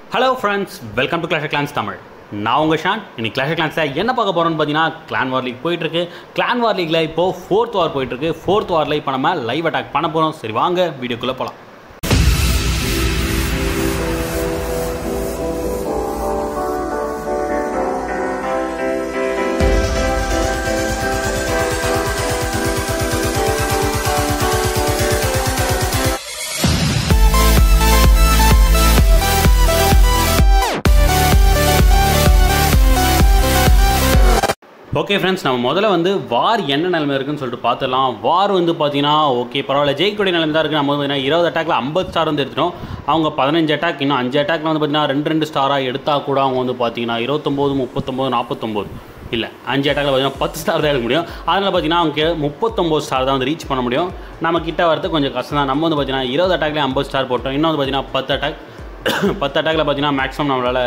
hello friends welcome to clash clans Tamil நான் உங்கள் Shawn இன்னைக்கு கிளாஷ் கிளான்ஸில் என்ன பார்க்க போகிறோம்னு பார்த்தீங்கன்னா கிளான் வார் லீக் போயிட்டுருக்கு கிளான் வார் லீக்ல இப்போது ஃபோர்த் வார் போயிட்டுருக்கு ஃபோர்த் வாரில் இப்போ நம்ம லைவ் அட்டாக் பண்ண போகிறோம் சரி வாங்க வீடியோக்குள்ளே போகலாம் ஓகே ஃப்ரெண்ட்ஸ் நம்ம முதல்ல வந்து வார் என்ன நிலைமை இருக்குன்னு சொல்லிட்டு பார்த்துடலாம் வார் வந்து பார்த்தீங்கன்னா ஓகே பரவாயில்ல ஜெயிக்கக்கூடிய நிலைமை தான் இருக்குது நம்ம வந்து பார்த்தீங்கன்னா இருபது அட்டாக்ல ஐம்பது ஸ்டார் வந்து எடுத்துட்டோம் அவங்க பதினஞ்சு அட்டாக் இன்னும் அஞ்சு அட்டாக்ல வந்து பார்த்தீங்கன்னா ரெண்டு ரெண்டு ஸ்டாராக எடுத்தால் கூட அவங்க வந்து பார்த்தீங்கன்னா இருபத்தொம்போது முப்பத்தொம்போது நாற்பத்தொம்போது இல்லை அஞ்சு அட்டாக்ல பார்த்தீங்கன்னா பத்து ஸ்டார் தான் எடுக்க முடியும் அதனால் பார்த்தீங்கன்னா அவங்க முப்பத்தொம்போது ஸ்டார் தான் வந்து ரீச் பண்ண முடியும் நம்ம கிட்ட வரது கொஞ்சம் கஷ்டம் தான் நம்ம வந்து பார்த்தீங்கன்னா இருபது அட்டாக்லேயே ஐம்பது ஸ்டார் போட்டோம் இன்னும் வந்து பார்த்தீங்கன்னா பத்து அட்டாக் பத்து அட்டாக்ல பார்த்தீங்கன்னா மேக்ஸிமம் நம்மளால்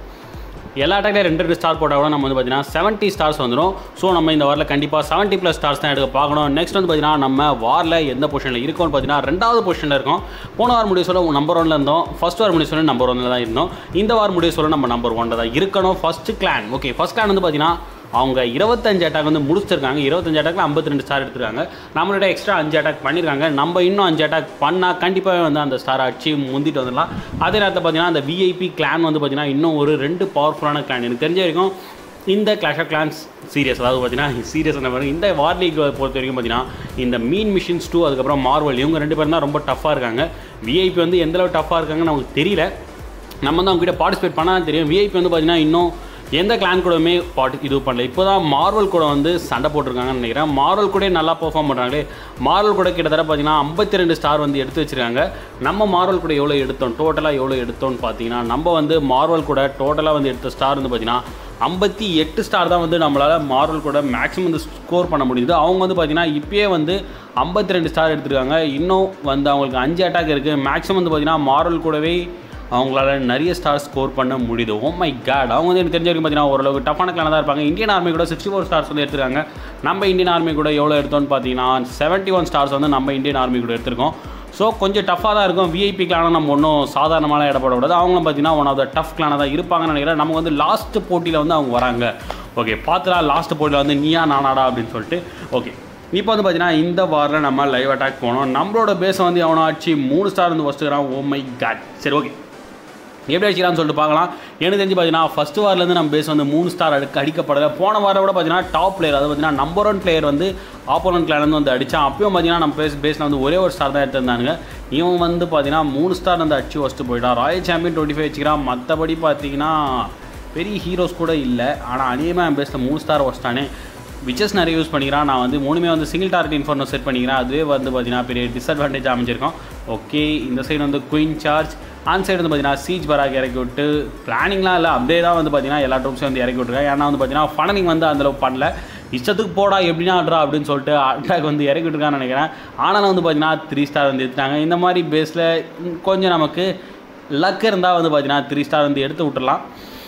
எல்லா அட்டாக்லேயும் ரெண்டு ரெண்டு ஸ்டார் போட்டால் கூட நம்ம வந்து பார்த்தீங்கன்னா செவன்ட்டி ஸ்டார்ஸ் வந்துடும் ஸோ நம்ம இந்த வாரில் கண்டிப்பாக செவன்ட்டி ப்ளஸ் ஸ்டார்ஸ் தான் எடுக்க பார்க்கணும் நெக்ஸ்ட் வந்து பார்த்தீங்கன்னா நம்ம வாரில் எந்த பொசிஷனில் இருக்கோம்னு பார்த்தீங்கன்னா ரெண்டாவது பொசிஷனில் இருக்கோம் போன வாரம் முடிவு சொல்ல நம்பர் ஒன்ல இருந்தோம் ஃபர்ஸ்ட் வாரம் முடிவு சொல்ல நம்பர் ஒன்ல தான் இருந்தோம் இந்த வாரம் முடிவு சொல்ல நம்ம நம்பர் ஒன்ல தான் இருக்கணும் first clan okay first clan வந்து பார்த்தீங்கன்னா அவங்க இருபத்தஞ்சு அட்டாக் வந்து முடிச்சிருக்காங்க இருபத்தஞ்சு அட்டாக்ல ஐம்பத்தி ரெண்டு ஸ்டார் எடுத்துருக்காங்க நம்மளோட எக்ஸ்ட்ரா அஞ்சு அட்டாக் பண்ணியிருக்காங்க நம்ம இன்னும் அஞ்சு அட்டாக் பண்ணால் கண்டிப்பாக வந்து அந்த ஸ்டாரை அடிச்சு முந்திட்டு வந்துடலாம் அதே நேரத்தில் பார்த்தீங்கன்னா அந்த விஐபி கிளான் வந்து பார்த்தீங்கன்னா இன்னும் ஒரு ரெண்டு பவர்ஃபுல்லான கிளான் எனக்கு தெரிஞ்ச வரைக்கும் இந்த கிளாஷ் ஆஃப் கிளான்ஸ் சீரியஸ் அதாவது பார்த்தீங்கன்னா சீரியஸ் என்ன பாருங்க இந்த வார் லீக் பொறுத்த வரைக்கும் பார்த்தீங்கன்னா இந்த மீன் மிஷின்ஸ் டூ அதுக்கப்புறம் மார்வல் இவங்க ரெண்டு பேரும் தான் ரொம்ப டஃப்பாக இருக்காங்க விஐபி வந்து எந்த அளவு டஃப்பாக இருக்காங்கன்னு நமக்கு தெரியல நம்ம வந்து அவங்க கிட்ட பார்ட்டிசிபேட் பண்ணால் தெரியும் விஐபி வந்து பார்த்தீங்கன்னா இன்னும் எந்த கிளான் கூடவுமே பார்ட்டி இது பண்ணல இப்போ தான் மார்வல் கூட வந்து சண்டை போட்டிருக்காங்கன்னு நினைக்கிறேன் மார்வல் கூட நல்லா பெர்ஃபார்ம் பண்ணுறாங்களே மார்வல் கூட கிட்டத்தட்ட பார்த்தீங்கன்னா ஐம்பத்தி ரெண்டு ஸ்டார் வந்து எடுத்து வச்சிருக்காங்க நம்ம மார்வல் கூட எவ்வளோ எடுத்தோம் டோட்டலாக எவ்வளோ எடுத்தோம்னு பார்த்தீங்கன்னா நம்ம வந்து மார்வல் கூட டோட்டலாக வந்து எடுத்த ஸ்டார் வந்து பார்த்தீங்கன்னா ஐம்பத்தி எட்டு ஸ்டார் தான் வந்து நம்மளால் மார்வல் கூட மேக்ஸிமம் வந்து ஸ்கோர் பண்ண முடியுது அவங்க வந்து பார்த்தீங்கன்னா இப்போயே வந்து ஐம்பத்தி ரெண்டு ஸ்டார் எடுத்திருக்காங்க இன்னும் வந்து அவங்களுக்கு அஞ்சு அட்டாக் இருக்குது மேக்ஸிமம் வந்து பார்த்தீங்கன்னா மார்வல் கூடவே அவங்களால நிறைய ஸ்டார் ஸ்கோர் பண்ண முடியுது ஓ மை காட் அவங்க வந்து எனக்கு தெரிஞ்ச வரைக்கும் பார்த்தீங்கன்னா ஓரளவுக்கு டஃபான கிளான தான் இருப்பாங்க இந்தியன் ஆர்மி கூட சிக்ஸ்டி ஃபோர் ஸ்டார்ஸ் வந்து எடுத்துருக்காங்க நம்ம இந்தியன் ஆர்மி கூட எவ்வளோ எடுத்தோம்னு பார்த்தீங்கன்னா செவன்ட்டி ஒன் ஸ்டார்ஸ் வந்து நம்ம இந்தியன் ஆர்மி கூட எடுத்திருக்கோம் ஸோ கொஞ்சம் டஃப்பாக தான் இருக்கும் விஐபி கிளான நம்ம ஒன்றும் சாதாரணமான இடப்படக்கூடாது அவங்களும் பார்த்தீங்கன்னா ஒன் ஆஃப் த டஃப் கிளானாக தான் இருப்பாங்கன்னு நினைக்கிறேன் நமக்கு வந்து லாஸ்ட் போட்டியில் வந்து அவங்க வராங்க ஓகே பார்த்துலாம் லாஸ்ட் போட்டியில் வந்து நீயா நானாடா அப்படின்னு சொல்லிட்டு ஓகே இப்போ வந்து பார்த்தீங்கன்னா இந்த வாரில் நம்ம லைவ் அட்டாக் போனோம் நம்மளோட பேஸை வந்து எவனோ ஆச்சு மூணு ஸ்டார் வந்து வச்சுக்கிறான் ஓ மை காட் சரி ஓகே எப்படி அடிக்கிறான்னு சொல்லிட்டு பார்க்கலாம் எனக்கு தெரிஞ்சு பார்த்தீங்கன்னா ஃபஸ்ட் வாரிலேருந்து நம்ம பேஸ் வந்து மூணு ஸ்டார் அடிக்க அடிக்கப்படலை போன வாரம் கூட பார்த்தீங்கன்னா டாப் பிளேயர் அதாவது பார்த்தீங்கன்னா நம்பர் ஒன் பிளேயர் வந்து ஆப்போனன்ட் கிளான்லேருந்து வந்து அடித்தான் அப்பயும் பார்த்தீங்கன்னா நம்ம பேஸ் பேஸில் வந்து ஒரே ஒரு ஸ்டார் தான் எடுத்திருந்தாங்க இவன் வந்து பார்த்தீங்கன்னா மூணு ஸ்டார் வந்து அடிச்சு வச்சுட்டு போயிட்டான் ராயல் சாம்பியன் டுவெண்ட்டி ஃபைவ் வச்சுக்கிறான் மற்றபடி பார்த்தீங்கன்னா பெரிய ஹீரோஸ் கூட இல்லை ஆனால் அதிகமாக என் பேஸில் மூணு ஸ்டார் வச்சிட்டானே விச்சஸ் நிறைய யூஸ் பண்ணிக்கிறான் நான் வந்து மூணுமே வந்து சிங்கிள் டார்கெட் இன்ஃபர்னோ செட் பண்ணிக்கிறேன் அதுவே வந்து பார்த்தீங்கன்னா பெரிய டிஸ்அட்வான்டேஜ் அமைஞ்சிருக்கும் ஓகே இந்த சைடு வந்து குயின் சார்ஜ் ஆன் சைடு வந்து பார்த்தீங்கன்னா சீஜ் பராக் இறக்கி விட்டு பிளானிங்லாம் இல்லை அப்படியே தான் வந்து பார்த்தீங்கன்னா எல்லா ட்ரூப்ஸையும் வந்து இறக்கி விட்டுருக்காங்க ஏன்னா வந்து பார்த்தீங்கன்னா ஃபனலிங் வந்து அந்தளவு பண்ணல இஷ்டத்துக்கு போடா எப்படின்னா ஆடுறா அப்படின்னு சொல்லிட்டு அட்டாக் வந்து இறக்கி விட்டுருக்கான்னு நினைக்கிறேன் ஆனாலும் வந்து பார்த்தீங்கன்னா த்ரீ ஸ்டார் வந்து எடுத்துட்டாங்க இந்த மாதிரி பேஸில் கொஞ்சம் நமக்கு லக் இருந்தால் வந்து பார்த்தீங்கன்னா த்ரீ ஸ்டார் வந்து எடுத்து விட்டுறலாம்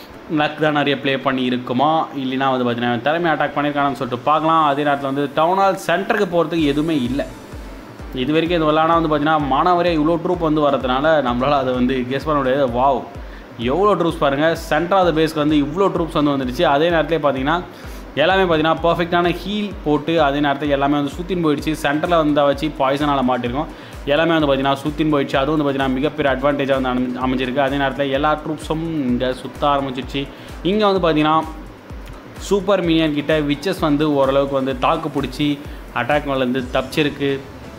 லக் தான் நிறைய ப்ளே பண்ணி இருக்குமா இல்லைனா வந்து பார்த்தீங்கன்னா திறமை அட்டாக் பண்ணியிருக்கானு சொல்லிட்டு பார்க்கலாம் அதே நேரத்தில் வந்து டவுன் ஹால் சென்டருக்கு போகிறதுக்கு எதுவுமே இல்லை இது வரைக்கும் இது விளாட்னா வந்து பார்த்தீங்கன்னா மானாவரே இவ்வளோ ட்ரூப் வந்து வரதுனால நம்மளால் அதை வந்து கெஸ் பண்ண முடியாது வாவ் எவ்வளோ ட்ரூப்ஸ் பாருங்கள் சென்டர் ஆஃப் த பேஸ்க்கு வந்து இவ்வளோ ட்ரூப்ஸ் வந்து வந்துடுச்சு அதே நேரத்தில் பார்த்தீங்கன்னா எல்லாமே பார்த்தீங்கன்னா பர்ஃபெக்டான ஹீல் போட்டு அதே நேரத்தில் எல்லாமே வந்து சுற்றின்னு போயிடுச்சு சென்டரில் வந்து வச்சு பாய்சனால் மாட்டிருக்கோம் எல்லாமே வந்து பார்த்தீங்கன்னா சுற்றின்னு போயிடுச்சு அதுவும் வந்து பார்த்தீங்கன்னா மிகப்பெரிய அட்வான்டேஜாக வந்து அமை அமைஞ்சிருக்கு அதே நேரத்தில் எல்லா ட்ரூப்ஸும் இங்கே சுற்ற ஆரம்பிச்சிருச்சு இங்கே வந்து பார்த்தீங்கன்னா சூப்பர் மினியன் கிட்ட விச்சஸ் வந்து ஓரளவுக்கு வந்து தாக்கு பிடிச்சி அட்டாக் மேலேருந்து தப்பிச்சிருக்கு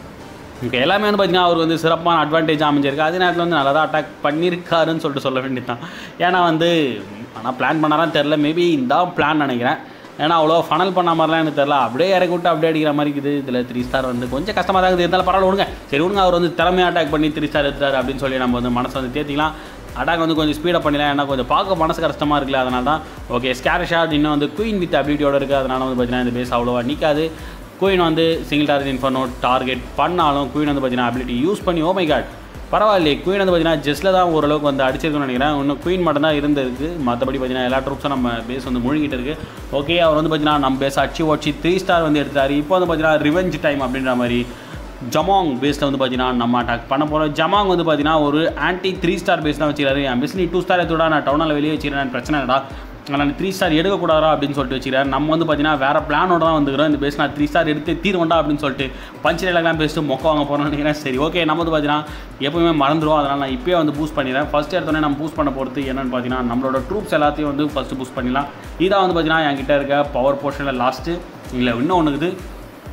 இங்கே எல்லாமே வந்து பார்த்திங்கன்னா அவர் வந்து சிறப்பான அட்வான்டேஜ் அமைஞ்சிருக்கு அதே நேரத்தில் வந்து நல்லா தான் அட்டாக் பண்ணியிருக்காருன்னு சொல்லிட்டு சொல்ல வேண்டியது தான் ஏன்னா வந்து ஆனால் பிளான் பண்ணாரான்னு தெரில மேபி இந்த பிளான் நினைக்கிறேன் ஏன்னா அவ்வளோ ஃபனல் பண்ண மாதிரிலாம் எனக்கு தெரில அப்படியே இறக்கி விட்டு அப்படியே அடிக்கிற மாதிரி இருக்குது இதில் த்ரீ ஸ்டார் வந்து கொஞ்சம் கஷ்டமாக தான் இருக்குது இருந்தாலும் பரவாயில்ல விடுங்க சரி விடுங்க அவர் வந்து திறமையாக அட்டாக் பண்ணி த்ரீ ஸ்டார் எடுத்தார் அப்படின்னு சொல்லி நம்ம வந்து மனசை வந்து தேத்திக்கலாம் அட்டாக் வந்து கொஞ்சம் ஸ்பீடாக பண்ணிடலாம் ஏன்னா கொஞ்சம் பார்க்க மனசு கஷ்டமாக இருக்குல்ல அதனால தான் ஓகே ஸ்கேர் ஷாட் இன்னும் வந்து குயின் வித் அபிலிட்டியோட இருக்குது அதனால் வந்து பார்த்தீங்கன்னா இந்த பேஸ் அவ்வளோவா நிற்காது குயின் வந்து சிங்கிள் டார்கெட் இன்ஃபர்னோ டார்கெட் பண்ணாலும் குயின் வந்து பார்த்தீங்கன்னா அபிலிட்டி யூஸ் பண்ணி ஓ மை காட் பரவாயில்லையே குயின் வந்து பார்த்தீங்கன்னா ஜஸ்ட்டில் தான் ஓரளவுக்கு வந்து அடிச்சிருக்குன்னு நினைக்கிறேன் இன்னும் குயின் மட்டும் தான் இருந்திருக்கு மற்றபடி பார்த்தீங்கன்னா எல்லா ட்ரூப்ஸும் நம்ம பேஸ் வந்து முழுகிட்டு இருக்கு ஓகே அவர் வந்து பார்த்தீங்கன்னா நம்ம பேஸ் அடிச்சு வச்சு த்ரீ ஸ்டார் வந்து எடுத்தார் இப்போ வந்து பார்த்தீங்கன்னா ரிவெஞ்ச் டைம் அப்படின்ற மாதிரி ஜமாங் பேஸில் வந்து பார்த்தீங்கன்னா நம்ம அட்டாக் பண்ண போகிறோம் ஜமாங் வந்து பார்த்தீங்கன்னா ஒரு ஆன்டி த்ரீ ஸ்டார் பேஸ் தான் வச்சுக்கிறாரு என் பிஸ்னி டூ ஸ்டார் எடுத்துடா நான் டவுனில் வெளியே வச்சுக்கிறேன் பிரச்சனை இல்லைடா நான் த்ரீ ஸ்டார் எடுக்கக்கூடாதா அப்படின்னு சொல்லிட்டு வச்சுக்கிறார் நம்ம வந்து பார்த்தீங்கன்னா வேறு பிளானோட தான் வந்துக்கிறோம் இந்த பேஸ் நான் த்ரீ ஸ்டார் எடுத்து தீர்வண்டா அப்படின்னு சொல்லிட்டு பஞ்சு எல்லாம் பேசிட்டு மொக்க வாங்க போகிறோம்னு நினைக்கிறேன் சரி ஓகே நம்ம வந்து பார்த்தீங்கன்னா எப்பவுமே மறந்துடும் அதனால் நான் இப்போயே வந்து பூஸ்ட் பண்ணிடுறேன் ஃபஸ்ட் எடுத்தோடனே நம்ம பூஸ்ட் பண்ண போகிறது என்னென்னு பார்த்தீங்கன்னா நம்மளோட ட்ரூப்ஸ் எல்லாத்தையும் வந்து ஃபஸ்ட்டு பூஸ்ட் பண்ணிடலாம் இதான் வந்து பார்த்தீங்கன்னா என்கிட்ட இருக்க பவர் போர்ஷனில் லாஸ்ட்டு இல்லை இன்னும் ஒன்று இருக்குது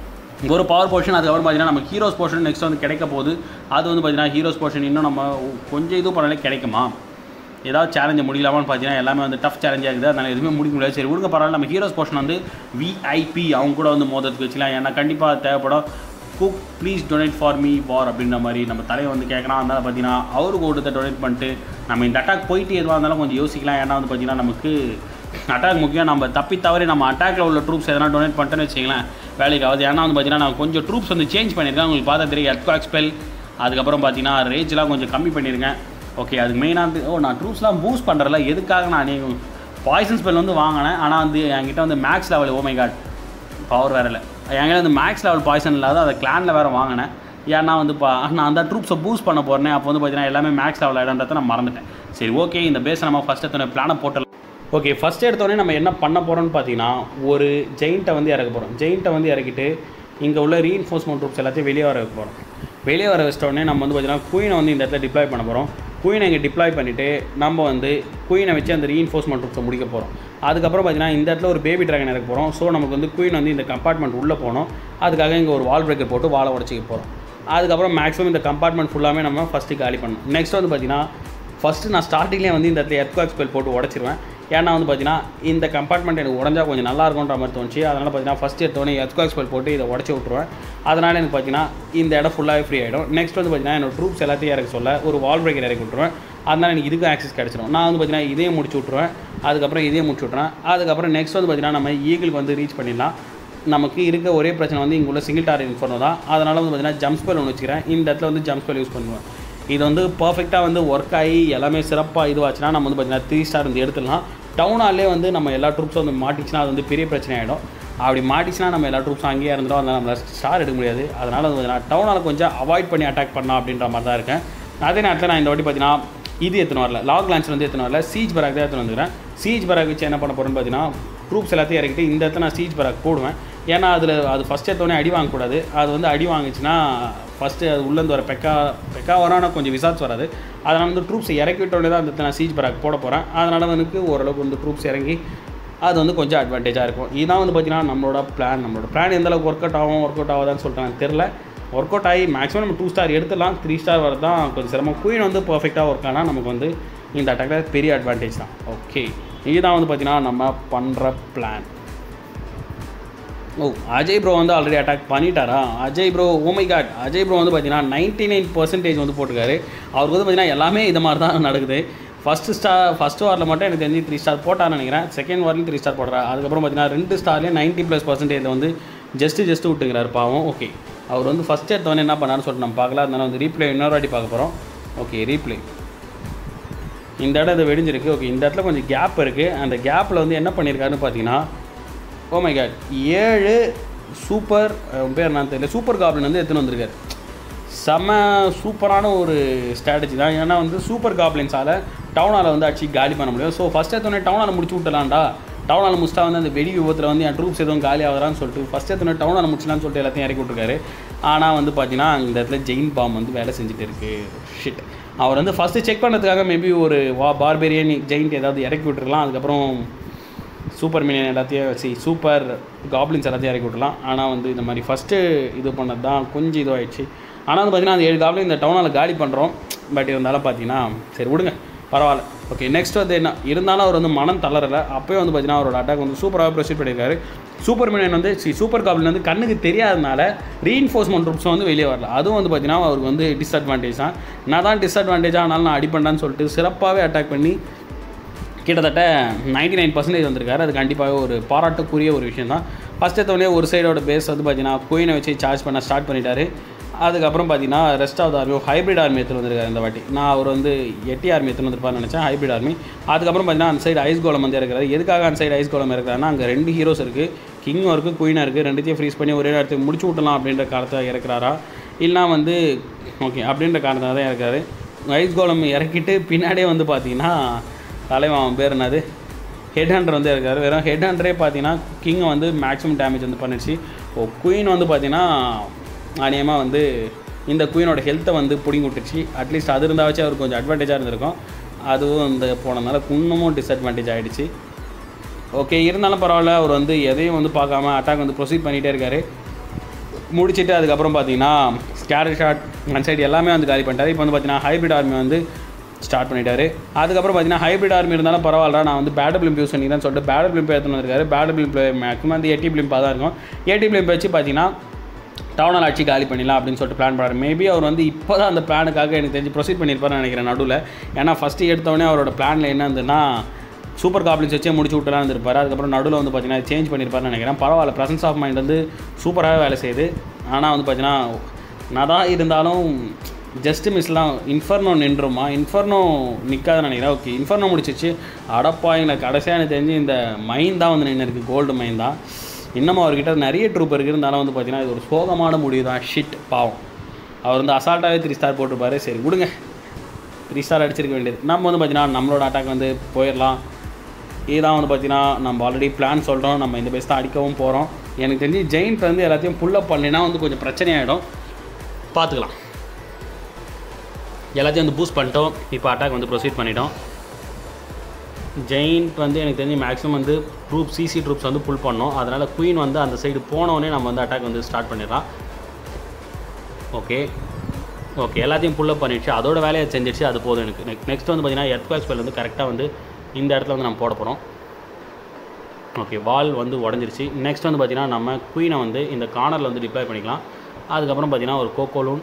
ஒரு பவர் போர்ஷன் அதுக்கப்புறம் பார்த்தீங்கன்னா நம்ம ஹீரோஸ் போர்ஷன் நெக்ஸ்ட் வந்து கிடைக்க போகுது அது வந்து பார்த்தீங்கன்னா ஹீரோஸ் போர்ஷன் இன்னும் நம்ம கொஞ்சம் இது பண்ணாலே கிடைக்குமா ஏதாவது சேலஞ்சை முடியலாமான்னு பார்த்தீங்கன்னா எல்லாமே வந்து டஃப் சேலஞ்சாக இருக்குது அதனால் எதுவுமே முடிக்க முடியாது சரி விடுங்க பரவாயில்ல நம்ம ஹீரோஸ் போர்ஷன் வந்து விஐபி அவங்க கூட வந்து மோதத்துக்கு வச்சுக்கலாம் ஏன்னா கண்டிப்பாக தேவைப்படும் cook please donate for me war அப்படின்ற மாதிரி நம்ம தலையை வந்து கேட்கலாம் அதனால் பார்த்தீங்கன்னா அவருக்கு கொடுத்த டொனேட் பண்ணிட்டு நம்ம இந்த அட்டாக் போயிட்டு எதுவாக இருந்தாலும் கொஞ்சம் யோசிக்கலாம் ஏன்னா வந்து பார்த்தீங்கன்னா நமக்கு அட்டாக் முக்கியம் நம்ம தப்பி தவறி நம்ம அட்டாக்ல உள்ள ட்ரூப்ஸ் எதனா டொனேட் பண்ணிட்டேன்னு வச்சிங்களேன் வேலைக்கு ஆகுது ஏன்னா வந்து பார்த்தீங்கன்னா நான் கொஞ்சம் ட்ரூப்ஸ் வந்து சேஞ்ச் பண்ணியிருக்கேன் உங்களுக்கு பார்த்தா தெரியும் எர்த்வாக் ஸ்பெல் அதுக்கப்புறம் பார்த்தீங்கன்னா ரேஜ்லாம் கொஞ்சம் கம்மி பண்ணியிருக்கேன் ஓகே அதுக்கு மெயினாக ஓ நான் ட்ரூப்ஸ்லாம் பூஸ்ட் பண்ணுறல எதுக்காக நான் பாய்சன் ஸ்பெல் வந்து வாங்கினேன் ஆனால் வந்து என்கிட்ட வந்து max level oh my god power வேறு இல்லை என்கிட்ட வந்து மேக்ஸ் லெவல் பாய்சன் இல்லாத அதை கிளானில் வேறு வாங்கினேன் ஏன்னா வந்து பா நான் அந்த ட்ரூப்ஸை பூஸ்ட் பண்ண போகிறேன் அப்போ வந்து பார்த்தீங்கன்னா எல்லாமே மேக்ஸ் லெவல் ஆகிடும்ன்றத நான் மறந்துட்டேன் சரி ஓகே இந்த பேஸை நம்ம ஃபஸ்ட் எடுத்தோடனே பிளானை போட்டலாம் ஓகே ஃபஸ்ட் எடுத்தோடனே நம்ம என்ன பண்ண போகிறோம்னு பார்த்தீங்கன்னா ஒரு ஜெயிண்ட்டை வந்து இறக்க போகிறோம் ஜெயிண்ட்டை வந்து இறக்கிட்டு இங்கே உள்ள ரீஎன்ஃபோர்ஸ்மெண்ட் ட்ரூப்ஸ் எல்லாத்தையும் வெளியே வர வைக்க போகிறோம் வெளியே வர வச்சிட்டோடனே நம்ம வந்து பார்த்தீங்கன்னா குயினை வந்து இந்த இடத்துல டிப்ளாய் பண்ண போகிறோம் குயினை இங்கே டிப்ளாய் பண்ணிவிட்டு நம்ம வந்து குயினை வச்சு அந்த ரீஎன்ஃபோர்ஸ்மெண்ட் ட்ரூப்ஸை முடிக்க போகிறோம் அதுக்கப்புறம் பார்த்தீங்கன்னா இந்த இடத்துல ஒரு பேபி ட்ராகன் இறக்க போகிறோம் ஸோ நமக்கு வந்து குயின் வந்து இந்த கம்பார்ட்மெண்ட் உள்ளே போகணும் அதுக்காக இங்கே ஒரு வால் பிரேக்கர் போட்டு வாழை உடச்சிக்க போகிறோம் அதுக்கப்புறம் மேக்ஸிமம் இந்த கம்பார்ட்மெண்ட் ஃபுல்லாமே நம்ம ஃபஸ்ட்டு காலி பண்ணணும் நெக்ஸ்ட் வந்து பார்த்தீங்கன்னா ஃபஸ்ட்டு நான் ஸ்டார்டிங்லேயே வந்து இந்த இடத்துல எர்த்வாக் ஸ்பெல் போட்டு உடச்சிருவேன் ஏன்னா வந்து பார்த்தீங்கன்னா இந்த கம்பார்ட்மெண்ட் எனக்கு உடஞ்சா கொஞ்சம் நல்லா இருக்கும்ன்ற மாதிரி தோணுச்சு அதனால் பார்த்தீங்கன்னா ஃபஸ்ட் எடுத்தோடனே எர்த்வாக் ஸ்பெல் போட்டு இதை உடச்சி விட்ருவேன் அதனால் எனக்கு பார்த்தீங்கன்னா இந்த இடம் ஃபுல்லாகவே ஃப்ரீ ஆகிடும் நெக்ஸ்ட் வந்து பார்த்தீங்கன்னா என்னோட ட்ரூப்ஸ் எல்லாத்தையும் இறக்க சொல்ல ஒரு வால் பிரேக்கர் இறக்கி விட்ருவேன் அதனால் எனக்கு இதுக்கும் ஆக்சஸ் கிடச்சிடும் நான் வந்து பார்த்தீங்கன்னா இதையும் முடிச்சு விட்ருவேன் அதுக்கப்புறம் இதையும் முடிச்சு விட்ருவேன் அதுக்கப்புறம் நெக்ஸ்ட் வந்து பார்த்தீங்கன்னா நம்ம ஈகிளுக்கு வந்து ரீச் பண்ணிடலாம் நமக்கு இருக்க ஒரே பிரச்சனை வந்து இங்கே உள்ள சிங்கிள் டார் இன்ஃபர்னோ தான் அதனால் வந்து பார்த்தீங்கன்னா ஜம்ப் ஸ்பெல் ஒன்று வச்சுக்கிறேன் இந்த இடத்துல வந்து ஜம்ப் ஸ்பெல் யூஸ் பண்ணுவேன் இது வந்து பர்ஃபெக்டாக வந்து ஒர்க் ஆகி எல்லாமே சிறப்பாக இதுவாச்சுன்னா நம்ம வந்து பார்த்தீங்கன்னா த்ரீ ஸ்டார் வந்து எடுத்துடலாம் டவுன் ஹால்லே வந்து நம்ம எல்லா ட்ரூப்ஸும் வந்து மாட்டிச்சுன்னா அது வந்து பெரிய பிரச்சனை ஆகிடும் அப்படி மாட்டிச்சுன்னா நம்ம எல்லா ட்ரூப்ஸும் அங்கேயே இருந்துடும் அதனால் நம்மளால் ஸ்டார் எடுக்க முடியாது அதனால் வந்து பார்த்தீங்கன்னா டவுன் ஹாலை கொஞ்சம் அவாய்ட் பண்ணி அட்டாக் பண்ணலாம் அப்படின்ற மாதிரி தான் இருக்கேன் அதே நேரத்தில் நான் இந்த வாட்டி பார்த்தீங்கன்னா இது எத்தனை வரல லாக் லான்ச் வந்து எத்தனை வரல சீஜ் பராக் தான் எடுத்துன்னு வந்துக்கிறேன் சீஜ் பராக் வச்சு என்ன பண்ண போகிறேன்னு பார்த்தீங்கன்னா ட்ரூப்ஸ் எல்லாத்தையும் இறக்கிட்டு இந்த இடத்துல நான் சீஜ் பராக் போடுவேன் ஏன்னா அதில் அது ஃபஸ்ட் எடுத்தோடனே அடி வாங்கக்கூடாது அது வந்து அடி வாங்குச்சுன்னா ஃபஸ்ட்டு அது உள்ளேருந்து வர பெக்கா பெக்கா வரானா கொஞ்சம் விசாரிச்சு வராது அதனால் வந்து ட்ரூப்ஸ் இறக்கி விட்டோடனே தான் அந்த இடத்துல நான் சீஜ் பராக் போட போகிறேன் அதனால் வந்து ஓரளவுக்கு வந்து ட்ரூப்ஸ் இறங்கி அது வந்து கொஞ்சம் அட்வான்டேஜாக இருக்கும் இதுதான் வந்து பார்த்திங்கன்னா நம்மளோட பிளான் நம்மளோட பிளான் எந்த அளவுக்கு ஒர்க் அவுட் ஆகும் ஒர்க் அவுட் ஆகாதான்னு சொல்லிட்டு எனக்கு தெரில ஒர்க் அவுட் ஆகி மேக்ஸிமம் நம்ம டூ ஸ்டார் எடுத்துடலாம் த்ரீ ஸ்டார் வரது தான் கொஞ்சம் சிரமம் குயின் வந்து பர்ஃபெக்டாக ஒர்க் ஆனால் நமக்கு வந்து இந்த அட்டாக்கில் பெரிய அட்வான்டேஜ் தான் ஓகே இதுதான் வந்து பார்த்திங்கன்னா நம்ம பண்ணுற பிளான் ஓ அஜய் ப்ரோ வந்து ஆல்ரெடி அட்டாக் பண்ணிட்டாரா Ajay bro oh my god Ajay bro வந்து பார்த்தீங்கன்னா நைன்ட்டி நைன் பர்சன்டேஜ் வந்து போட்டிருக்காரு அவருக்கு வந்து பார்த்தீங்கன்னா எல்லாமே இது மாதிரி தான் நடக்குது ஃபஸ்ட்டு ஸ்டார் ஃபஸ்ட்டு வாரில் மட்டும் எனக்கு தெரிஞ்சு த்ரீ ஸ்டார் போட்டான்னு நினைக்கிறேன் செகண்ட் வார்லையும் த்ரீ ஸ்டார் போடுறா அதுக்கப்புறம் பார்த்தீங்கன்னா ரெண்டு ஸ்டார்லேயே நைன்ட்டி ப்ளஸ் பர்சன்டேஜ் வந்து ஜஸ்ட்டு ஜஸ்ட்டு விட்டுங்கிறாரு பாவம் ஓகே அவர் வந்து ஃபஸ்ட் எடுத்தவொடனே என்ன பண்ணான்னு சொல்லிட்டு நம்ம பார்க்கலாம் அதனால வந்து ரீப்ளே இன்னொரு வாட்டி பார்க்க போகிறோம் ஓகே ரீப்ளே இந்த இடம் இது வெடிஞ்சிருக்கு ஓகே இந்த இடத்துல கொஞ்சம் கேப் இருக்குது அந்த கேப்பில் வந்து என்ன பண்ணியிருக்காருன்னு பார்த்தீங்கன்னா ஓ மை காட் ஏழு சூப்பர் அவன் பேர் என்னன்னு தெரியல சூப்பர் காப்ளின் வந்து எடுத்துன்னு வந்திருக்காரு செம சூப்பரான ஒரு ஸ்ட்ராட்டஜி தான் ஏன்னா வந்து சூப்பர் காப்ளின்ஸால் டவுனால் வந்து அடிச்சு காலி பண்ண முடியும் ஸோ ஃபஸ்ட் எடுத்தோடனே டவுனால் முடிச்சு விட்டலாம்டா டவுனால் முடிச்சிட்டா வந்து அந்த வெடி விபத்தில் வந்து என் ட்ரூப்ஸ் எதுவும் காலி ஆகுறான்னு சொல்லிட்டு ஃபஸ்ட் எடுத்தோடனே டவுனால் முடிச்சலான்னு சொல்லிட்டு எல்லாத்தையும் இறக்கி விட்டுருக்காரு ஆனால் வந்து பார்த்தீங்கன்னா இந்த இடத்துல ஜெயின் பாம் வந்து வேலை செஞ்சுட்டு இருக்கு ஷிட் அவர் வந்து ஃபஸ்ட்டு செக் பண்ணுறதுக்காக மேபி ஒரு வா பார்பேரியன் ஜெயிண்ட் ஏதாவது இறக்கி விட்டுருக்கலாம் அதுக்கப்புறம் சூப்பர் மினியன் எல்லாத்தையும் வச்சு சூப்பர் காப்ளின்ஸ் எல்லாத்தையும் இறக்கி விட்டுலாம் ஆனால் வந்து இந்த மாதிரி ஃபஸ்ட்டு இது பண்ணது தான் கொஞ்சம் இதுவாகிடுச்சு ஆனால் வந்து பார்த்தீங்கன்னா அந்த ஏழு காப்ளின் இந்த டவுனால் காலி பண்ணுறோம் பட் இருந்தாலும் பார்த்தீங்கன்னா சரி விடுங்க பரவாயில்ல ஓகே நெக்ஸ்ட் வந்து என்ன இருந்தாலும் அவர் வந்து மனம் தளரலை அப்போயே வந்து பார்த்தீங்கன்னா அவரோட அட்டாக் வந்து சூப்பராக ப்ரொசீட் பண்ணியிருக்காரு சூப்பர் மினியன் வந்து சி சூப்பர் காப்ளின் வந்து கண்ணுக்கு தெரியாதனால ரீஇன்ஃபோர்ஸ்மெண்ட் ட்ரூப்ஸ் வந்து வெளியே வரல அதுவும் வந்து பார்த்தீங்கன்னா அவருக்கு வந்து டிஸ்அட்வான்டேஜ் தான் நான் தான் டிஸ்அட்வான்டேஜ் ஆனாலும் நான் அடிப்பேன்டான்னு சொல்லிட்டு சிறப்பாகவே அட்டாக் பண்ணி கிட்டத்தட்ட நைன்டி நைன் பர்சன்டேஜ் வந்திருக்காரு அது கண்டிப்பாக ஒரு பாராட்டுக்குரிய ஒரு விஷயம் தான் ஃபஸ்ட் எடுத்தோடனே ஒரு சைடோட பேஸ் வந்து பார்த்தீங்கன்னா குயினை வச்சு சார்ஜ் பண்ண ஸ்டார்ட் பண்ணிட்டாரு அதுக்கப்புறம் பார்த்தீங்கன்னா rest of the army hybrid army எடுத்துகிட்டு வந்திருக்காரு இந்த வாட்டி நான் அவர் வந்து எட்டி ஆர்மி எடுத்துகிட்டு வந்திருப்பான்னு நினச்சேன் ஹைப்ரிட் ஆர்மி அதுக்கப்புறம் பார்த்தீங்கன்னா அந்த சைடு ஐஸ் கோலம் வந்து இருக்கிறாரு எதுக்காக அந்த சைடு ஐஸ் கோலம் இருக்கிறாருன்னா அங்கே ரெண்டு ஹீரோஸ் இருக்குது கிங்கும் இருக்குது குயினாக இருக்குது ரெண்டுத்தையும் ஃப்ரீஸ் பண்ணி ஒரே இடத்துக்கு முடிச்சு விட்டலாம் அப்படின்ற காலத்தை இறக்குறாரா இல்லைனா வந்து ஓகே அப்படின்ற காரணத்தால் தான் இருக்காரு ஐஸ் கோலம் இறக்கிட்டு பின்னாடியே வந்து பார்த்தீங்கன்னா தலைவன் அவன் பேர் என்னது ஹெட் ஹண்டர் வந்து இருக்காரு வெறும் ஹெட் ஹண்டரே பார்த்தீங்கன்னா கிங்கை வந்து மேக்ஸிமம் டேமேஜ் வந்து பண்ணிடுச்சு ஓ குயின் வந்து பார்த்தீங்கன்னா அநியமாக வந்து இந்த குயினோட ஹெல்த்தை வந்து பிடிங்கி விட்டுருச்சு அட்லீஸ்ட் அது இருந்தாச்சும் அவருக்கு கொஞ்சம் அட்வான்டேஜாக இருந்திருக்கும் அதுவும் இந்த போனதுனால இன்னமும் டிஸ்அட்வான்டேஜ் ஆகிடுச்சு ஓகே இருந்தாலும் பரவாயில்ல அவர் வந்து எதையும் வந்து பார்க்காம அட்டாக் வந்து ப்ரொசீட் பண்ணிகிட்டே இருக்காரு முடிச்சுட்டு அதுக்கப்புறம் பார்த்தீங்கன்னா ஸ்கேர் ஷாட் ஒன் சைடு எல்லாமே வந்து காலி பண்ணிட்டாரு இப்போ வந்து பார்த்தீங்கன்னா ஹைப்ரிட் ஆர்மி வந்து ஸ்டார்ட் பண்ணிட்டாரு அதுக்கப்புறம் பார்த்தீங்கன்னா ஹைப்ரிட் ஆர்மி இருந்தாலும் பரவாயில்ல நான் வந்து பேட் பிளிம்ப் யூஸ் பண்ணிக்கிறேன்னு சொல்லிட்டு பேட் பிளிம்ப் எடுத்துன்னு வந்திருக்காரு பேட் பிளிம்ப் மேக்ஸிமம் வந்து எட்டி பிளிம்பாக தான் இருக்கும் எட்டி பிளிம்ப் வச்சு பார்த்தீங்கன்னா டவுனால் ஆட்சி காலி பண்ணிடலாம் அப்படின்னு சொல்லிட்டு பிளான் பண்ணுறாரு மேபி அவர் வந்து இப்போ தான் அந்த பிளானுக்காக எனக்கு தெரிஞ்சு ப்ரொசீட் பண்ணியிருப்பாருன்னு நினைக்கிறேன் நடுவில் ஏன்னா ஃபஸ்ட்டு எடுத்தோடனே அவரோட பிளானில் என்ன இருந்ததுன்னா சூப்பர் காப்ளின்ஸ் வச்சே முடிச்சு விட்டுலாம் இருந்திருப்பாரு அதுக்கப்புறம் நடுவில் வந்து பார்த்தீங்கன்னா சேஞ்ச் பண்ணியிருப்பாருன்னு நினைக்கிறேன் பரவாயில்ல ப்ரெசன்ஸ் ஆஃப் மைண்ட் வந்து சூப்பராகவே வேலை செய்யுது ஆனால் வந்து பார்த்தீங்கன்னா நான் தான் இருந்தாலும் ஜஸ்ட் மிஸ்லாம் இன்ஃபர்னோ நின்றுமா இன்ஃபர்னோ நிற்காதுன்னு நினைக்கிறேன் ஓகே இன்ஃபர்னோ முடிச்சிச்சு அடப்பாயிங்கள கடைசியாக எனக்கு தெரிஞ்சு இந்த மைன் தான் வந்து நின்று இருக்குது கோல்டு மைன் தான் இன்னமும் அவர்கிட்ட நிறைய ட்ரூப் இருக்குது இருந்தாலும் வந்து பார்த்தீங்கன்னா இது ஒரு சோகமான முடிவு தான் ஷிட் பாவம் அவர் வந்து அசால்ட்டாகவே த்ரீ ஸ்டார் போட்டிருப்பாரு சரி விடுங்க த்ரீ ஸ்டார் அடிச்சிருக்க வேண்டியது நம்ம வந்து பார்த்தீங்கன்னா நம்மளோட அட்டாக் வந்து போயிடலாம் இதுதான் வந்து பார்த்தீங்கன்னா நம்ம ஆல்ரெடி பிளான் சொல்கிறோம் நம்ம இந்த பேஸ் தான் அடிக்கவும் போகிறோம் எனக்கு தெரிஞ்சு ஜெயின்ட் வந்து எல்லாத்தையும் புல்லப் பண்ணினா வந்து கொஞ்சம் பிரச்சனையாயிடும் பார்த்துக்கலாம் எல்லாத்தையும் வந்து பூஸ்ட் பண்ணிட்டோம் இப்போ அட்டாக் வந்து ப்ரொசீட் பண்ணிட்டோம் ஜெயின்ட் வந்து எனக்கு தெரிஞ்சு மேக்ஸிமம் வந்து ட்ரூப் சிசி ட்ரூப்ஸ் வந்து புல் பண்ணோம் அதனால் குயின் வந்து அந்த சைடு போனோடனே நம்ம வந்து அட்டாக் வந்து ஸ்டார்ட் பண்ணிடலாம் ஓகே ஓகே எல்லாத்தையும் புல்லப் பண்ணிடுச்சு அதோட வேலையை செஞ்சிடுச்சு அது போதும் எனக்கு நெக்ஸ்ட் நெக்ஸ்ட் வந்து பார்த்தீங்கன்னா எர்த்குவேக் ஸ்பெல் வந்து கரெக்டாக வந்து இந்த இடத்துல வந்து நம்ம போட போகிறோம் ஓகே வால் வந்து உடஞ்சிருச்சு நெக்ஸ்ட் வந்து பார்த்தீங்கன்னா நம்ம குயினை வந்து இந்த கார்னரில் வந்து டிப்ளாய் பண்ணிக்கலாம் அதுக்கப்புறம் பார்த்தீங்கன்னா ஒரு கோகோலூன்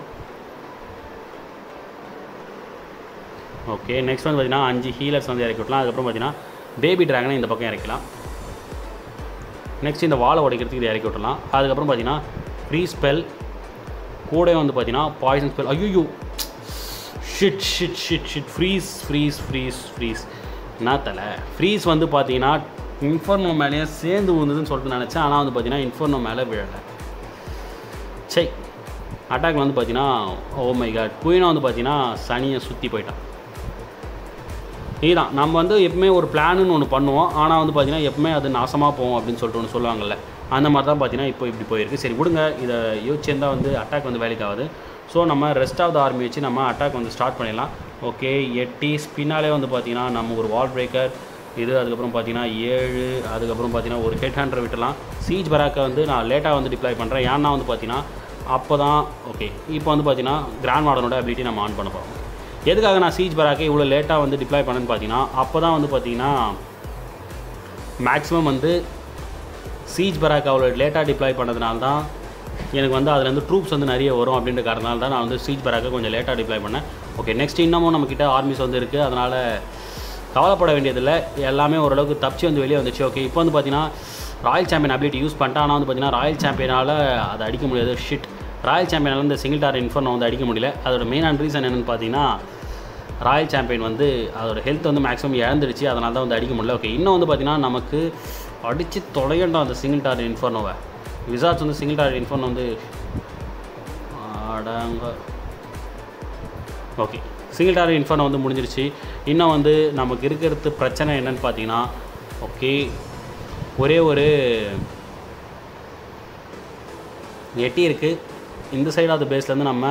ஓகே நெக்ஸ்ட் வந்து பார்த்தீங்கன்னா அஞ்சு ஹீலர்ஸ் வந்து இறக்கி விட்டலாம் அதுக்கப்புறம் பார்த்தீங்கன்னா பேபி ட்ராகனை இந்த பக்கம் இறக்கலாம் நெக்ஸ்ட் இந்த வாழை உடைக்கிறதுக்கு இதை இறக்கி விட்டலாம் அதுக்கப்புறம் பார்த்தீங்கன்னா ஃப்ரீ ஸ்பெல் கூட வந்து பார்த்தீங்கன்னா பாய்சன் ஸ்பெல் ஐயோ shit shit shit shit freeze freeze freeze freeze என்ன தலை ஃப்ரீஸ் வந்து பார்த்தீங்கன்னா இன்ஃபர்னோ மேலேயே சேர்ந்து விழுந்ததுன்னு சொல்லிட்டு நினச்சேன் ஆனால் வந்து பார்த்தீங்கன்னா இன்ஃபர்னோ மேலே விழலை சை அட்டாக் வந்து பார்த்தீங்கன்னா ஓ மை காட் குயினாக வந்து பார்த்தீங்கன்னா சனியை சுற்றி போயிட்டான் இதுதான் நம்ம வந்து எப்பவுமே ஒரு பிளான்னு ஒன்று பண்ணுவோம் ஆனால் வந்து பார்த்தீங்கன்னா எப்பவுமே அது நாசமாக போகும் அப்படின்னு சொல்லிட்டு ஒன்று சொல்லுவாங்கல்ல அந்த மாதிரி தான் பார்த்தீங்கன்னா இப்போ இப்படி போயிருக்கு சரி விடுங்க இதை யோசிச்சிருந்தால் வந்து அட்டாக் வந்து வேலைக்கு ஆகுது ஸோ நம்ம ரெஸ்ட் ஆஃப் த ஆர்மி வச்சு நம்ம அட்டாக் வந்து ஸ்டார்ட் பண்ணிடலாம் ஓகே எட்டி ஸ்பின்னாலே வந்து பார்த்தீங்கன்னா நம்ம ஒரு வால் பிரேக்கர் இது அதுக்கப்புறம் பார்த்தீங்கன்னா ஏழு அதுக்கப்புறம் பார்த்தீங்கன்னா ஒரு ஹெட் ஹேண்டர் விட்டுலாம் சீஜ் பராக்கை வந்து நான் லேட்டாக வந்து டிப்ளாய் பண்ணுறேன் ஏன்னா வந்து பார்த்தீங்கன்னா அப்போ தான் ஓகே இப்போ வந்து பார்த்தீங்கன்னா கிராண்ட் மாடனோட அபிலிட்டி நம்ம ஆன் பண்ண போகிறோம் எதுக்காக நான் சீஜ் பராக்கை இவ்வளோ லேட்டாக வந்து டிப்ளாய் பண்ணேன்னு பார்த்தீங்கன்னா அப்போ தான் வந்து பார்த்தீங்கன்னா மேக்ஸிமம் வந்து சீஜ் பராக் அவ்வளோ லேட்டாக டிப்ளாய் பண்ணதுனால தான் எனக்கு வந்து அதுலேருந்து ட்ரூப்ஸ் வந்து நிறைய வரும் அப்படின்ற காரணத்தால தான் நான் வந்து சீஜ் பராக்கை கொஞ்சம் லேட்டாக டிப்ளாய் பண்ணேன் ஓகே நெக்ஸ்ட் இன்னமும் நம்மக்கிட்ட ஆர்மிஸ் வந்து இருக்குது அதனால் கவலைப்பட வேண்டியதில்லை எல்லாமே ஓரளவுக்கு தப்பிச்சு வந்து வெளியே வந்துச்சு ஓகே இப்போ வந்து பார்த்தீங்கன்னா ராயல் சாம்பியன் அபிலிட்டி யூஸ் பண்ணிட்டேன் ஆனால் வந்து பார்த்தீங்கன்னா ராயல் சாம்பியனால் அதை அடிக்க முடியாது ஷிட் ராயல் சாம்பியனால் இந்த சிங்கிள் டார் இன்ஃபர்னோ வந்து அடிக்க முடியல அதோட மெயினான ரீசன் என்னென்னு பார்த்தீங்கன்னா ராயல் சாம்பியன் வந்து அதோட ஹெல்த் வந்து மேக்ஸிமம் இழந்துடுச்சு அதனால தான் வந்து அடிக்க முடியல ஓகே இன்னும் வந்து பார்த்தீங்கன்னா நமக்கு அடித்து தொலையண்டோம் அந்த சிங்கிள் டார் இன்ஃபர்னோவை விசார்ட்ஸ் வந்து சிங்கிள் டார் இன்ஃபர்னோ வந்து அடங்க ஓகே சிங்கிள் டார் இன்ஃபர்னோ வந்து முடிஞ்சிருச்சு இன்னும் வந்து நமக்கு இருக்கிறது பிரச்சனை என்னன்னு பார்த்தீங்கன்னா ஓகே ஒரே ஒரு எட்டி இருக்குது இந்த சைடு ஆஃப் பேஸ்லேருந்து நம்ம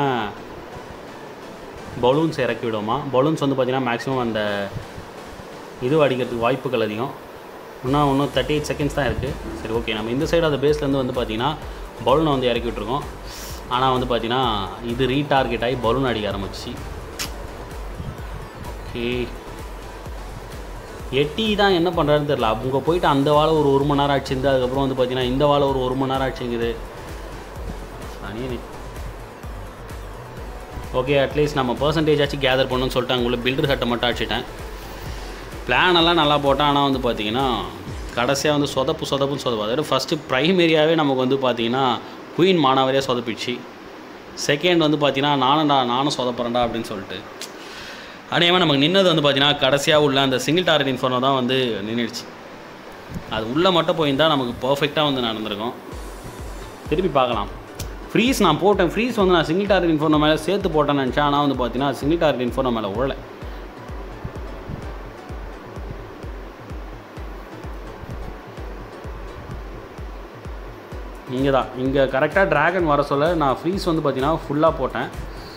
பலூன்ஸ் இறக்கி விடுவோமா பலூன்ஸ் வந்து பார்த்திங்கன்னா மேக்ஸிமம் அந்த இது அடிக்கிறதுக்கு வாய்ப்புகள் அதிகம் இன்னும் இன்னும் தேர்ட்டி எயிட் செகண்ட்ஸ் தான் இருக்குது சரி ஓகே நம்ம இந்த சைடு அந்த பேஸ்லேருந்து வந்து பார்த்திங்கன்னா பலூனை வந்து இறக்கி விட்ருக்கோம் ஆனால் வந்து பார்த்திங்கன்னா இது ரீடார்கெட் ஆகி பலூன் அடிக்க ஆரம்பிச்சு ஓகே எட்டி தான் என்ன பண்ணுறாருன்னு தெரில அவங்க போயிட்டு அந்த வாழை ஒரு ஒரு மணி நேரம் ஆச்சுருந்து அதுக்கப்புறம் வந்து பார்த்தீங்கன்னா இந்த வாழை ஒரு ஒரு மணி நேரம் ஆச்சுங்குது சனியனே ஓகே அட்லீஸ்ட் நம்ம பர்சன்டேஜ் ஆச்சு கேதர் பண்ணணும்னு சொல்லிட்டு அங்கே உள்ள பில்டர் ஹட்டை மட்டும் அடிச்சிட்டேன் பிளான் எல்லாம் நல்லா போட்டேன் ஆனால் வந்து பார்த்தீங்கன்னா கடைசியாக வந்து சொதப்பு சொதப்புன்னு சொதப்பு அதாவது ஃபஸ்ட்டு ப்ரைமரியாகவே நமக்கு வந்து பார்த்தீங்கன்னா குயின் மானாவரியாக சொதப்பிடுச்சு செகண்ட் வந்து பார்த்தீங்கன்னா நானும்டா நானும் சொதப்புறேன்டா அப்படின்னு சொல்லிட்டு அதேமாதிரி நமக்கு நின்னது வந்து பார்த்தீங்கன்னா கடைசியாக உள்ள அந்த சிங்கிள் டார்கெட் இன்ஃபோனோ தான் வந்து நின்றுடுச்சு அது உள்ளே மட்டும் போயிருந்தால் நமக்கு பர்ஃபெக்டாக வந்து நடந்திருக்கும் திருப்பி பார்க்கலாம் ஃப்ரீஸ் நான் போட்டேன் ஃப்ரீஸ் வந்து நான் சிங்கிள் டார்கெட் இன்ஃபோனோ மேலே சேர்த்து போட்டேன்னு நினச்சேன் ஆனால் வந்து பார்த்தீங்கன்னா சிங்கிள் டார்கெட் இன்ஃபோனோ மேலே உழலை இங்கே தான் இங்கே கரெக்டாக ட்ராகன் வர சொல்ல நான் ஃப்ரீஸ் வந்து பார்த்தீங்கன்னா ஃபுல்லாக போட்டேன்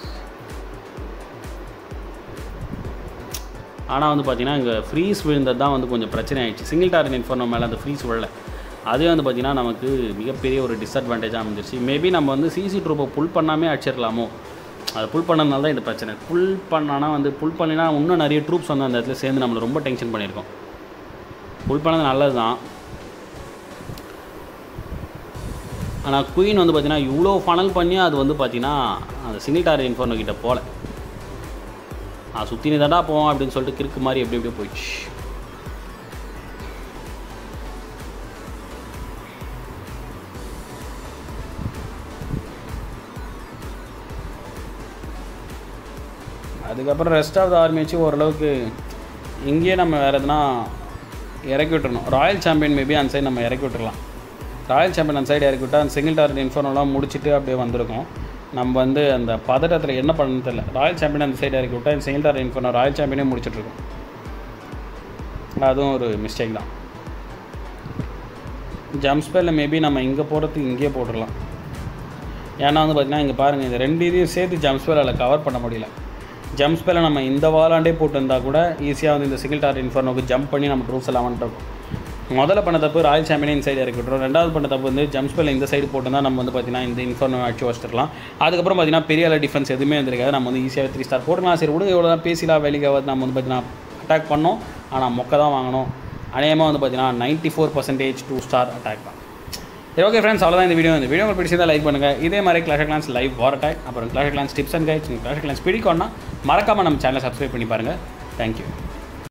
ஆனால் வந்து பார்த்தீங்கன்னா இங்கே ஃப்ரீஸ் விழுந்தது தான் வந்து கொஞ்சம் பிரச்சனை ஆயிடுச்சு சிங்கிள் டார்கெட் இன்ஃபோனோ மேலே அந்த ஃப்ரீஸ் விழல அதே வந்து பார்த்தீங்கன்னா நமக்கு மிகப்பெரிய ஒரு டிஸ்அட்வான்டேஜாக அமைஞ்சிருச்சு மேபி நம்ம வந்து சிசி ட்ரூப்பை புல் பண்ணாமே அடிச்சிடலாமோ அதை புல் பண்ணதுனால தான் இந்த பிரச்சனை புல் பண்ணானா வந்து புல் பண்ணினா இன்னும் நிறைய ட்ரூப்ஸ் வந்து அந்த இடத்துல சேர்ந்து நம்மளை ரொம்ப டென்ஷன் பண்ணியிருக்கோம் புல் பண்ணது நல்லது தான் ஆனால் குயின் வந்து பார்த்தீங்கன்னா இவ்வளோ ஃபனல் பண்ணி அது வந்து பார்த்தீங்கன்னா அந்த சிங்கிள் டார் இன்ஃபோர்னோ கிட்ட போகல நான் சுற்றி தாண்டா போவோம் அப்படின்னு சொல்லிட்டு கிறுக்கு மாதிரி எப்படி எப்படியோ போயிடுச்சு அதுக்கப்புறம் ரெஸ்ட் ஆஃப் த ஆர்மி வச்சு ஓரளவுக்கு இங்கேயே நம்ம வேறு எதுனா இறக்கி விட்டுறணும் ராயல் சாம்பியன் மேபி அந்த சைடு நம்ம இறக்கி விட்டுறலாம் ராயல் சாம்பியன் அந்த சைடு இறக்கி விட்டால் அந்த சிங்கிள் டார்கெட் இன்ஃபோர்னோலாம் முடிச்சுட்டு அப்படியே வந்திருக்கோம் நம்ம வந்து அந்த பதட்டத்தில் என்ன பண்ணணும்னு தெரியல ராயல் சாம்பியன் அந்த சைடு இறக்கி விட்டால் சிங்கிள் டார்கெட் இன்ஃபோர்னோ ராயல் சாம்பியனே முடிச்சிட்ருக்கோம் அதுவும் ஒரு மிஸ்டேக் தான் ஜம்ப் ஸ்பெல்லில் மேபி நம்ம இங்கே போகிறதுக்கு இங்கேயே போட்டுடலாம் ஏன்னா வந்து பார்த்தீங்கன்னா இங்கே பாருங்கள் இந்த ரெண்டு இதையும் சேர்த்து ஜம்ப் ஸ்பெல்லில் கவர் பண்ண முடியல ஜம்ப் ஸ்பெல்லை நம்ம இந்த வாலாண்டே போட்டிருந்தா கூட ஈஸியாக வந்து இந்த சிங்கிள் டார் இன்ஃபர்னோக்கு ஜம்ப் பண்ணி நம்ம ட்ரூப்ஸ் எல்லாம் வந்துட்டோம் முதல்ல பண்ண தப்பு ராயல் சாம்பியன் இந்த சைடு இறக்கி விட்டுரும் ரெண்டாவது பண்ண தப்பு வந்து ஜம்ப் ஸ்பெல்ல இந்த சைடு போட்டிருந்தா நம்ம வந்து பார்த்தீங்கன்னா இந்த இன்ஃபர்னோ அடிச்சு வச்சிடலாம் அதுக்கப்புறம் பார்த்தீங்கன்னா பெரிய அளவு டிஃபென்ஸ் எதுவுமே இருந்திருக்காது நம்ம வந்து ஈஸியாக த்ரீ ஸ்டார் போட்டுக்கலாம் சரி விடுங்க இவ்வளோ தான் பேசிலாம் வேலைக்காவது நம்ம வந்து பார்த்தீங்கன்னா அட்டாக் பண்ணோம் ஆனால் மொக்க தான் வாங்கணும் அநேகமாக வந்து பார்த்தீங்கன்னா ninety four percentage two star attack தான் சரி ஓகே ஃப்ரெண்ட்ஸ் அவ்வளோதான் இந்த வீடியோ இந்த வீடியோ உங்களுக்கு பிடிச்சிருந்தா லைக் பண்ணுங்கள் இதே மாதிரி clash clans live war attack அப்புறம் clash clans tips and guides clash clans பிடிக்கும்னா மறக்காமல் நம்ம சேனலை சப்ஸ்கிரைப் பண்ணி பாருங்கள் தேங்க்யூ